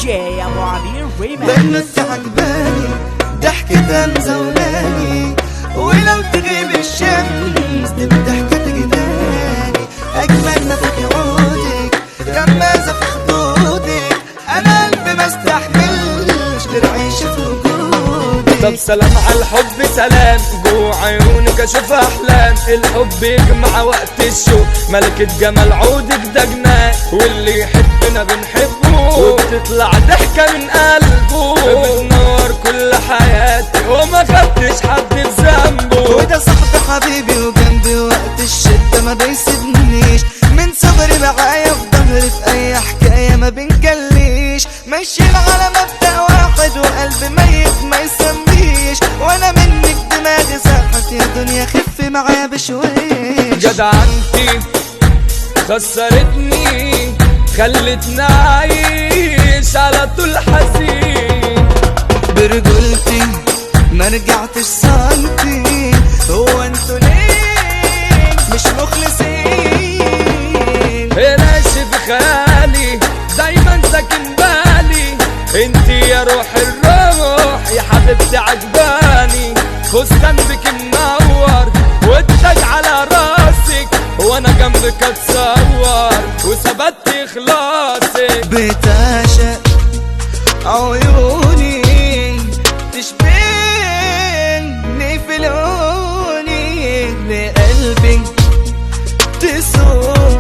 جي ابو عبير ريماكس لانه انت عجباني ضحكة مزولاني ولو تغيب الشمس دي الضحكة تجداني اجمل ما فيك عودك غمازة في خدودك انا قلبي ما استحملش غير عيشة في وجودك طب سلام على الحب سلام جوه عيونك اشوف احلام الحب يجمع وقت الشوق ملكة جمال عودك ده جنان واللي يحبنا بنحبه وبتطلع ضحكة من قلبه بتنور كل حياتي وما خدتش حد في ذنبه وده صاحبي حبيبي وجنبي وقت الشدة ما بيسيبنيش من صغري معايا في ظهري في أي حكاية ما بنجليش ماشيين على مبدأ واحد وقلبي ميت ما يسميش وأنا منك دماغي ساحت يا دنيا خفي معايا بشويش جدعنتي خسرتني خلتني عايش على طول حزين برجولتي ما رجعتش سنتي هو انتوا ليه مش مخلصين ماشي في خيالي دايما ساكن بالي انتي يا روح الروح يا حبيبتي عجباني فستان بك منور والتاج على راسك وانا جنبك اتصور وثبت اخلاصك بتعشق عيوني تشبهني في لوني لقلبي تسون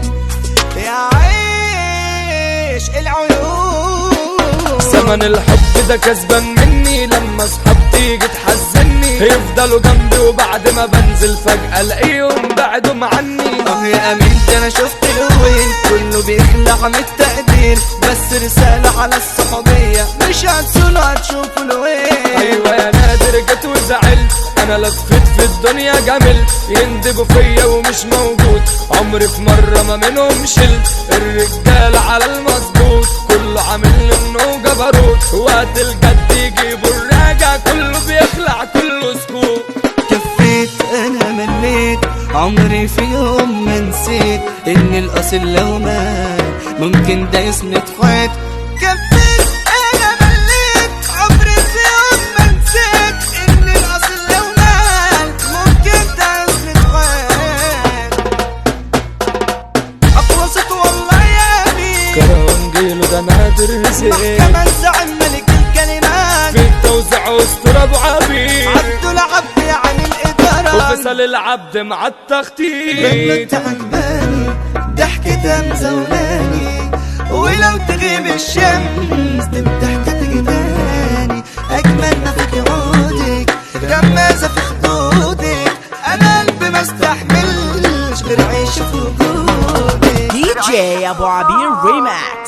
يعيش العيون زمن الحب ده كسبان مني لما اصحاب تيجي تحزني يفضلوا جنبي وبعد ما بنزل فجأة الاقيهم بعدهم عني اه يا امين ده انا شفت الوين كله بيخلع من التقدير بس رسالة على الصحوبية مش هتسولوا هتشوفوا الوين ايوه يا نادر جيت وزعلت انا لفيت في الدنيا جملت يندبوا فيا ومش موجود عمري في مره ما منهم شلت الرجال على المظبوط كله عامل لي انه جبروت وقت الجد يجيبوا الراجع كله بيخلع كله سكوت كفيت انا مليت عمري في يوم ما نسيت ان الاصل لو مات ممكن ده يسند حيط كفيت انا مليت عمري في يوم ما نسيت ان الاصل لو مات ممكن ده يسند حيط اقوى صوت والله يا امين كرهون جيله ده نادر زين محكمة الزعم ملك الكلمات في التوزيع واسطوره ابو عبيد عبد العبد عن الاداره وفصل العبد مع التخطيط انت عجباني ضحكة مزولاني ولو تغيب الشمس دي الضحكة تجداني أجمل ما فيك عودك غمازة في خدودك أنا قلبي ما استحملش غير عيش في وجودك دي جي ابو عبير ريماكس